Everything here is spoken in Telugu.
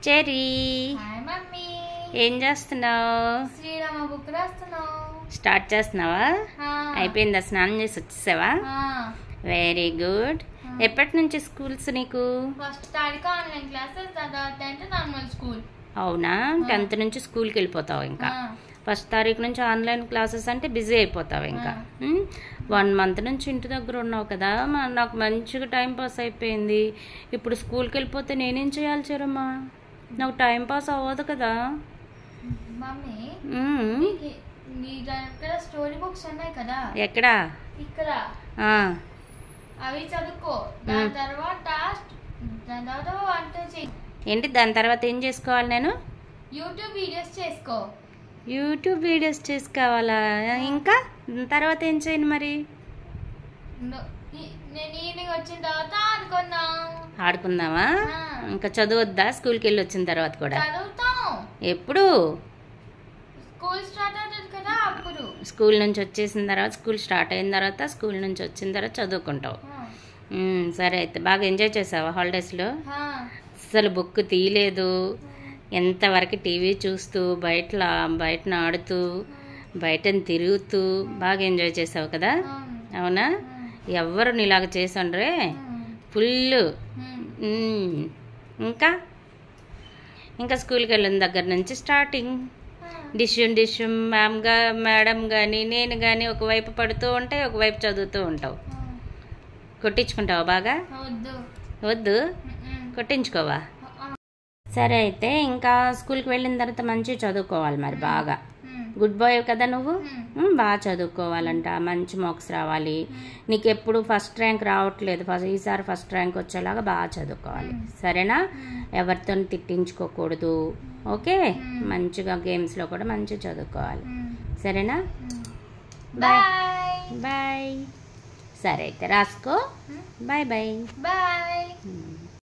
చెరీ హాయ్ మమ్మీ ఏం చేస్తున్నావు శ్రీరామ బుక్ రాస్తున్నావు స్టార్ట్ చేస్తున్నావా ఆ, అయిపోయిందా స్నానం చేసి వచ్చేసావా ఆ, వెరీ గుడ్ ఎప్పటి నుంచి స్కూల్స్ నీకు ఫస్ట్ తారీఖు ఆన్లైన్ క్లాసెస్ తర్వాత టెన్త్ నార్మల్ స్కూల్ అవునా టెన్త్ నుంచి స్కూల్కి వెళ్ళిపోతావు ఇంకా ఫస్ట్ తారీఖు నుంచి ఆన్లైన్ క్లాసెస్ అంటే బిజీ అయిపోతావు ఇంకా వన్ మంత్ నుంచి ఇంటి దగ్గర ఉన్నావు కదా మా- నాకు మంచిగా టైం పాస్ అయిపోయింది ఇప్పుడు స్కూల్కి వెళ్ళిపోతే నేనేం చేయాలి చెరమ్మా నాకు టైం పాస్ అవ్వదు కదా మమ్మీ మ్మ్. నీకు నీ దగ్గర స్టోరీ బుక్స్ ఉన్నాయి కదా ఎక్కడా ఇక్కడ ఆ, అవి చదువుకో దాని తర్వాత దాని తర్వాత వంట చెయ్యి ఏంటి దాని తర్వాత ఏం చేసుకోవాలి నేను యూట్యూబ్ వీడియోస్ చేసుకో యూట్యూబ్ వీడియోస్ చేసుకోవాలా ఇంకా తర్వాత ఏం చేయను మరి ను- ఈ- నేను ఈవినింగ్ వచ్చిన తర్వాత ఆడుకున్నాం ఆడుకుందామా ఇంకా చదవద్దా స్కూల్కి వెళ్ళి వచ్చిన తర్వాత కూడా చదువుతాం ఎప్పుడు స్కూల్ స్టార్ట్ అవుతుంది కదా అప్పుడు స్కూల్ నుంచి వచ్చేసిన తర్వాత స్కూల్ స్టార్ట్ అయిన తర్వాత స్కూల్ నుంచి వచ్చిన తర్వాత చదువుకుంటావు ఆ, మ్మ్, సరే అయితే బాగా ఎంజాయ్ చేసావా హాలిడేస్లో ఆ, అసలు బుక్ తీయలేదు ఎంతవరకు టీవీ చూస్తూ బయట బయటన ఆడుతూ బయటను తిరుగుతూ బాగా ఎంజాయ్ చేసావు కదా అవును. అవునా ఎవ్వరు నీలాగా చేసండ్రే ఫుల్ ఉమ్, ఇంకా ఇంకా స్కూల్కి వెళ్ళిన దగ్గర నుంచి స్టార్టింగ్ ఆ, డిష్యూమ్ డిష్యూమ్ మ్యామ్ గా మేడం కానీ నేను కానీ ఒకవైపు పడుతూ ఉంటాయి ఒకవైపు చదువుతూ ఉంటావు ఆ, కొట్టించుకుంటావా బాగా వద్దు వద్దు ఉమ్, ఉమ్, కొట్టించుకోవా ఆ, సరే అయితే ఇంకా స్కూల్కి వెళ్ళిన తర్వాత మంచిగా చదువుకోవాలి మరి బాగా ఉమ్, గుడ్ బాయ్ కదా నువ్వు ఉమ్, ఉమ్, బాగా చదువుకోవాలంట మంచి మార్క్స్ రావాలి నీకు ఎప్పుడు ఫస్ట్ ర్యాంక్ రావట్లేదు ఫస్ట్ ఈసారి ఫస్ట్ ర్యాంక్ వచ్చేలాగా బాగా చదువుకోవాలి సరేనా ఎవరితో తిట్టించుకోకూడదు ఓకే మంచిగా గేమ్స్లో కూడా మంచిగా చదువుకోవాలి ఉమ్, సరేనా ఉమ్. బాయ్ బాయ్ బాయ్ సరే అయితే రాసుకో ఉమ్, బాయ్ బాయ్ బాయ్ ఉమ్.